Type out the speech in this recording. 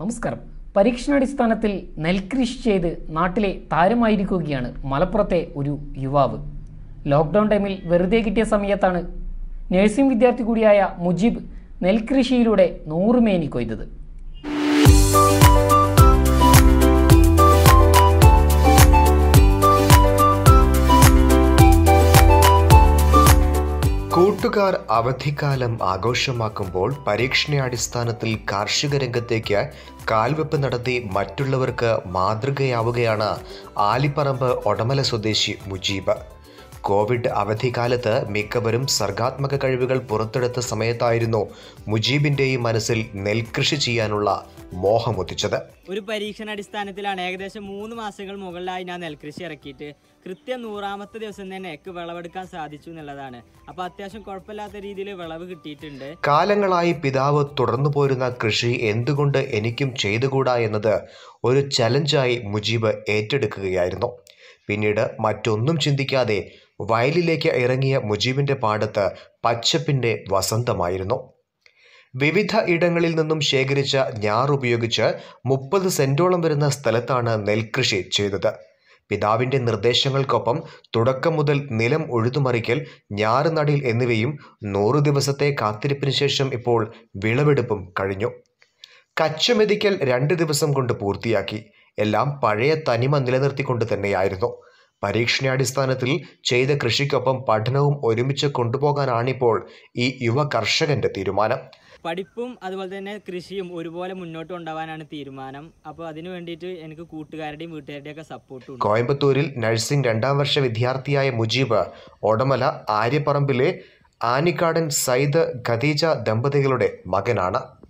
നമസ്കാരം പരീക്ഷണാടിസ്ഥാനത്തിൽ നെൽകൃഷി ചെയ്ത് നാട്ടിലെ താരമായിരിക്കുകയാണ് മലപ്പുറത്തെ ഒരു യുവാവ് ലോക്ക്ഡൗൺ ടൈമിൽ വെറുതെ കിട്ടിയ സമയത്താണ് നഴ്സിംഗ് വിദ്യാർത്ഥി കൂടിയായ മുജീബ് നെൽകൃഷിയിലൂടെ നൂറുമേനി കൊയ്തത് കൂട്ടുകാർ അവധിക്കാലം ആഘോഷമാക്കുമ്പോൾ പരീക്ഷണാടിസ്ഥാനത്തിൽ കാർഷിക രംഗത്തേക്ക് കാൽവെപ്പ് നടത്തി മറ്റുള്ളവർക്ക് മാതൃകയാവുകയാണ് ആലിപ്പറമ്പ് ഒടമല സ്വദേശി മുജീബ് കോവിഡ് അവധിക്കാലത്ത് മിക്കവരും സർഗാത്മക കഴിവുകൾ പുറത്തെടുത്ത സമയത്തായിരുന്നു മുജീബിൻ്റെയും മനസ്സിൽ നെൽകൃഷി ചെയ്യാനുള്ള മോഹമുദിച്ചത് ഒരു പരീക്ഷണാടിസ്ഥാനത്തിലാണ് ഏകദേശം മൂന്ന് മാസങ്ങൾ മുകളിലായി ഞാൻ നെൽകൃഷി ഇറക്കിയിട്ട് കൃത്യം നൂറാമത്തെ ദിവസം തന്നെ എനിക്ക് വിളവെടുക്കാൻ സാധിച്ചു എന്നുള്ളതാണ് അപ്പോൾ അത്യാവശ്യം കുഴപ്പമില്ലാത്ത രീതിയിൽ വിളവ് കിട്ടിയിട്ടുണ്ട് കാലങ്ങളായി പിതാവ് തുടർന്നു പോരുന്ന കൃഷി എന്തുകൊണ്ട് എനിക്കും ചെയ്തുകൂടാ എന്നത് ഒരു ചലഞ്ചായി മുജീബ് ഏറ്റെടുക്കുകയായിരുന്നു പിന്നീട് മറ്റൊന്നും ചിന്തിക്കാതെ വയലിലേക്ക് ഇറങ്ങിയ മുജീബിന്റെ പാടത്ത് പച്ചപ്പിന്റെ വസന്തമായിരുന്നു വിവിധ ഇടങ്ങളിൽ നിന്നും ശേഖരിച്ച ഞാർ ഉപയോഗിച്ച് മുപ്പത് സെന്റോളം വരുന്ന സ്ഥലത്താണ് നെൽകൃഷി ചെയ്തത് പിതാവിന്റെ നിർദ്ദേശങ്ങൾക്കൊപ്പം തുടക്കം മുതൽ നിലം ഉഴുതുമറിക്കൽ ഞാറുനടിൽ എന്നിവയും നൂറു ദിവസത്തെ കാത്തിരിപ്പിന് ശേഷം ഇപ്പോൾ വിളവെടുപ്പും കഴിഞ്ഞു കച്ചമെതിക്കൽ രണ്ട് ദിവസം കൊണ്ട് പൂർത്തിയാക്കി എല്ലാം പഴയ തനിമ നിലനിർത്തിക്കൊണ്ട് തന്നെയായിരുന്നു പരീക്ഷണാടിസ്ഥാനത്തിൽ ചെയ്ത കൃഷിക്കൊപ്പം പഠനവും ഒരുമിച്ച് കൊണ്ടുപോകാനാണിപ്പോൾ ഈ യുവ കർഷകന്റെ തീരുമാനം പഠിപ്പും അതുപോലെ തന്നെ കൃഷിയും ഒരുപോലെ മുന്നോട്ട് കൊണ്ടുപോകാനാണ് തീരുമാനം അപ്പോൾ അതിന് വേണ്ടിയിട്ട് എനിക്ക് കൂട്ടുകാരുടെയും വീട്ടുകാരുടെയും ഒക്കെ സപ്പോർട്ടും ഉണ്ട് കോയമ്പത്തൂരിൽ നഴ്സിംഗ് രണ്ടാം വർഷ വിദ്യാർത്ഥിയായ മുജീബ് ഒടമല ആര്യപ്പറമ്പിലെ ആനിക്കാടൻ സയ്യിദ് ഖദീജ ദമ്പതികളുടെ മകനാണ്